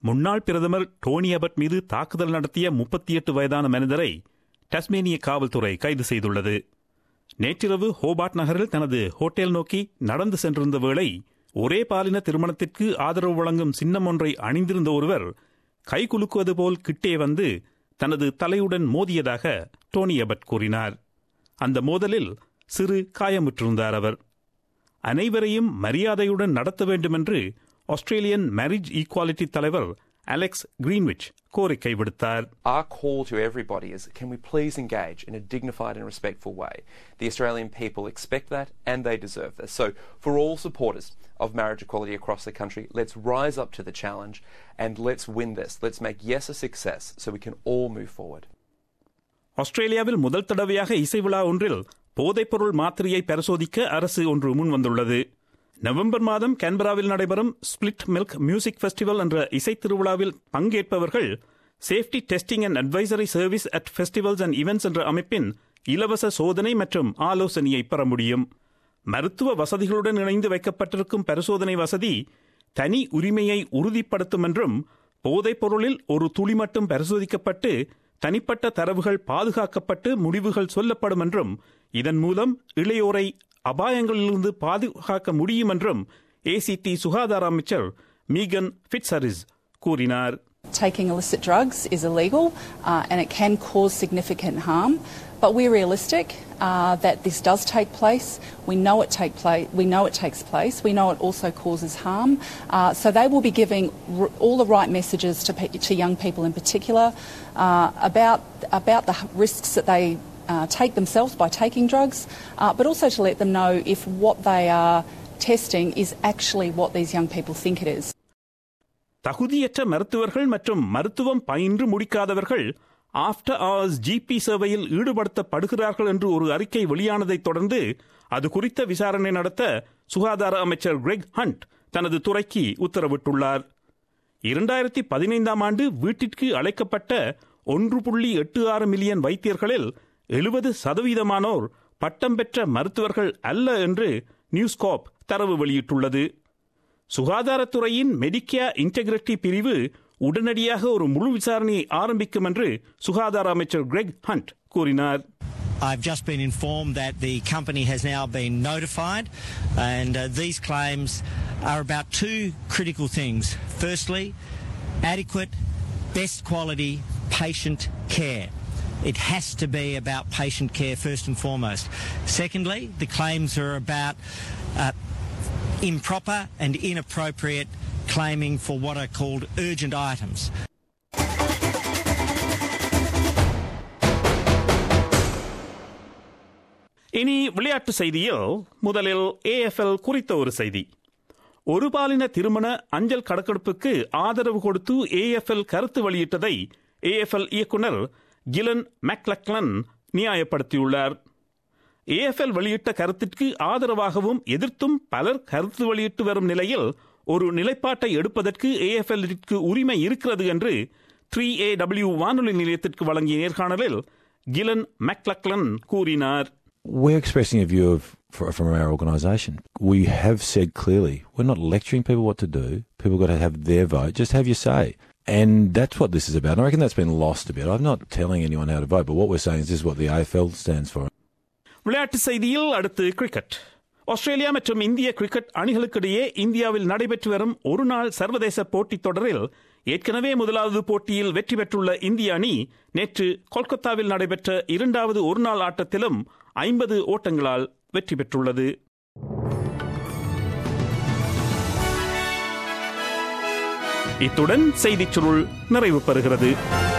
முன்னாள் பிரதமர் டோனி அபட் மீது தாக்குதல் நடத்திய முப்பத்தி எட்டு வயதான மனிதரை டஸ்மேனிய காவல்துறை கைது செய்துள்ளது நேற்றிரவு ஹோபார்ட் நகரில் தனது ஹோட்டல் நோக்கி நடந்து சென்றிருந்த வேளை ஒரே பாலின திருமணத்திற்கு ஆதரவு வழங்கும் சின்னம் ஒன்றை அணிந்திருந்த ஒருவர் கைகுலுக்குவது போல் கிட்டே வந்து தனது தலையுடன் மோதியதாக டோனி அபட் கூறினார் அந்த மோதலில் சிறு காயமுற்றிருந்தார் அவர் அனைவரையும் மரியாதையுடன் நடத்த வேண்டும் என்று ஆஸ்திரேலியன் மேரிஜ் ஈக்குவாலிட்டி தலைவர் அலெக்ஸ் கிரீன்விச் கோரிக்கை விடுத்தார் Our call to everybody is can we please engage in a dignified and respectful way? The Australian people expect that and they deserve this. So, for all supporters of marriage equality across the country, let's rise up to the challenge and let's win this. Let's make yes a success so we can all move forward. ஆஸ்திரேலியாவில் முதல் தடவையாக இசை விழா ஒன்றில் போதைப்பொருள் மாத்திரையை பரிசோதிக்க அரசு ஒன்று முன் வந்துள்ளது நவம்பர் மாதம் கேன்பராவில் நடைபெறும் ஸ்பிளிட் மில்க் மியூசிக் ஃபெஸ்டிவல் என்ற இசை திருவிழாவில் பங்கேற்பவர்கள் safety testing and advisory service at festivals and events என்ற அமைப்பின் இலவச சோதனை மற்றும் ஆலோசனையை பெற முடியும் மருத்துவ வசதிகளுடன் இணைந்து வைக்கப்பட்டிருக்கும் பரிசோதனை வசதி தனி உரிமையை உறுதிப்படுத்தும் என்றும் போதைப் பொருளில் ஒரு துளி மட்டும் பரிசோதிக்கப்பட்டு தனிப்பட்ட தரவுகள் பாதுகாக்கப்பட்டு முடிவுகள் சொல்லப்படும் என்றும் இதன் மூலம் இளையோரை அபாயங்களிலிருந்து பாதுகாக்க முடியும் என்றும் ஏசிடி சுகாதார அமைச்சர் மீகன் ஃபிட்சரிஸ் கூறினார் Taking illicit drugs is illegal uh, and it can cause significant harm, but we're realistic uh, that this does take place. We know it take place. We know it takes place. We know it also causes harm. Uh, so they will be giving r- all the right messages to, pe- to young people in particular uh, about about the risks that they uh, take themselves by taking drugs, uh, but also to let them know if what they are testing is actually what these young people think it is. தகுதியற்ற மருத்துவர்கள் மற்றும் மருத்துவம் பயின்று முடிக்காதவர்கள் after hours GB சேவையில் ஈடுபடுத்தப்படுகிறார்கள் என்று ஒரு அறிக்கை வெளியானதைத் தொடர்ந்து அது குறித்த விசாரணை நடத்த சுகாதார அமைச்சர் கிரெக் ஹண்ட் தனது துறைக்கு உத்தரவிட்டுள்ளார் இரண்டாயிரத்தி பதினைந்தாம் ஆண்டு வீட்டிற்கு அழைக்கப்பட்ட ஒன்று புள்ளி எட்டு ஆறு மில்லியன் வைத்தியர்களில் எழுபது சதவீதமானோர் பட்டம் பெற்ற மருத்துவர்கள் அல்ல என்று நியூஸ்காப் தரவு வெளியிட்டுள்ளது சுகாதாரத்துறையின் மெடிக்கேர் இன்டெகிரிட்டி பிரிவு உடனடியாக ஒரு முழு விசாரணையை ஆரம்பிக்கும் என்று சுகாதார அமைச்சர் கிரெக் ஹண்ட் கூறினார் I've just been informed that the company has now been notified, and uh, these claims are about two critical things. Firstly, adequate, best quality patient care. It has to be about patient care first and foremost. Secondly, the claims are about uh, improper and inappropriate claiming for what are called urgent items. இனி விளையாட்டு செய்தியில் முதலில் AFL குறித்த ஒரு செய்தி ஒரு பாலின திருமண அஞ்சல் கணக்கெடுப்புக்கு ஆதரவு கொடுத்து ஏஎஃப்எல் கருத்து வெளியிட்டதை ஏஎஃப்எல் இயக்குனர் கிலன் மேக்லக்லன் நியாயப்படுத்தியுள்ளார் ஏஎஃப்எல் வெளியிட்ட கருத்திற்கு ஆதரவாகவும் எதிர்த்தும் பலர் கருத்து வெளியிட்டு வரும் நிலையில் ஒரு நிலைப்பாட்டை எடுப்பதற்கு ஏஎஃப்எல்லிற்கு உரிமை இருக்கிறது என்று த்ரீ ஏ டபிள்யூ வானொலி நிலையத்திற்கு வழங்கிய நேர்காணலில் கிலன் மேக்லக்லன் கூறினார் We're expressing a view of for, from our organisation. We have said clearly we're not lecturing people what to do. People got to have their vote. Just have your say. And that's what this is about. And I reckon that's been lost a bit. I'm not telling anyone how to vote, but what we're saying is this is what the AFL stands for. விளையாட்டு செய்தியில் அடுத்து cricket Australia மற்றும் இந்திய cricket அணிகளுக்கிடையே இந்தியாவில் நடைபெற்று வரும் ஒரு நாள் சர்வதேச போட்டித் தொடரில் ஏற்கனவே முதலாவது போட்டியில் வெற்றி பெற்றுள்ள இந்திய அணி நேற்று கொல்கத்தாவில் நடைபெற்ற இரண்டாவது ஒருநாள் ஆட்டத்திலும் ஐம்பது ஓட்டங்களால் வெற்றி பெற்றுள்ளது இத்துடன் செய்திச் சுருள் நிறைவு பெறுகிறது